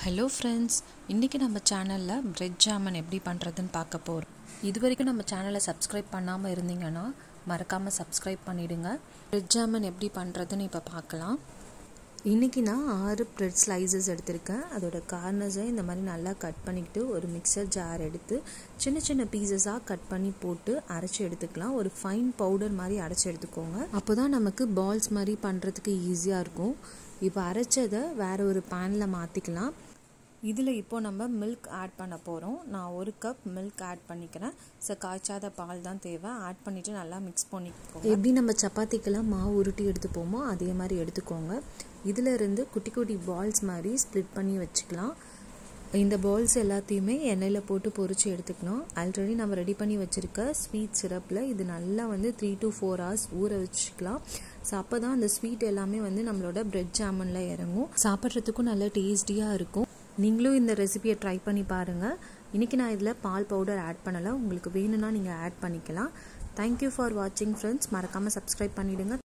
hello friends இன்றைக்கி நம்ம சேனலில் பிரெட் ஜாமன் எப்படி பண்ணுறதுன்னு பார்க்க போகிறோம் இது வரைக்கும் நம்ம சேனலை சப்ஸ்கிரைப் பண்ணாமல் இருந்தீங்கன்னா மறக்காமல் சப்ஸ்கிரைப் பண்ணிவிடுங்க பிரெட் ஜாமன் எப்படி பண்ணுறதுன்னு இப்போ பார்க்கலாம் இன்றைக்கி நான் ஆறு ப்ரெட் ஸ்லைசஸ் எடுத்திருக்கேன் அதோட கார்னர்ஸை இந்த மாதிரி நல்லா கட் பண்ணிக்கிட்டு ஒரு மிக்சர் ஜார் எடுத்து சின்ன சின்ன பீசஸாக கட் பண்ணி போட்டு அரைச்சி எடுத்துக்கலாம் ஒரு ஃபைன் பவுடர் மாதிரி அரைச்சி எடுத்துக்கோங்க அப்போ தான் நமக்கு பால்ஸ் மாதிரி பண்ணுறதுக்கு ஈஸியாக இருக்கும் இப்போ அரைச்சதை வேறு ஒரு பேனில் மாற்றிக்கலாம் இதில் இப்போது நம்ம மில்க் ஆட் பண்ண போகிறோம் நான் ஒரு கப் மில்க் ஆட் பண்ணிக்கிறேன் ஸோ காய்ச்சாத பால் தான் தேவை ஆட் பண்ணிவிட்டு நல்லா மிக்ஸ் பண்ணிக்கோங்க எப்படி நம்ம சப்பாத்திக்கெல்லாம் மாவு உருட்டி எடுத்துப்போமோ அதே மாதிரி எடுத்துக்கோங்க இதில் இருந்து குட்டி குட்டி பால்ஸ் மாதிரி ஸ்ப்ளிட் பண்ணி வச்சுக்கலாம் இந்த பால்ஸ் எல்லாத்தையுமே எண்ணெயில் போட்டு பொறிச்சு எடுத்துக்கணும் ஆல்ரெடி நம்ம ரெடி பண்ணி வச்சுருக்க ஸ்வீட் சிரப்பில் இது நல்லா வந்து த்ரீ டு ஃபோர் ஹவர்ஸ் ஊற வச்சுக்கலாம் ஸோ அப்போ தான் அந்த ஸ்வீட் எல்லாமே வந்து நம்மளோட பிரெட் ஜாமனில் இறங்கும் சாப்பிட்றதுக்கும் நல்ல டேஸ்டியாக இருக்கும் நீங்களும் இந்த ரெசிபியை ட்ரை பண்ணி பாருங்கள் இன்றைக்கி நான் இதில் பால் பவுடர் ஆட் பண்ணலை உங்களுக்கு வேணும்னா நீங்கள் ஆட் பண்ணிக்கலாம் தேங்க்யூ ஃபார் வாட்சிங் ஃப்ரெண்ட்ஸ் மறக்காமல் சப்ஸ்கிரைப் பண்ணிவிடுங்க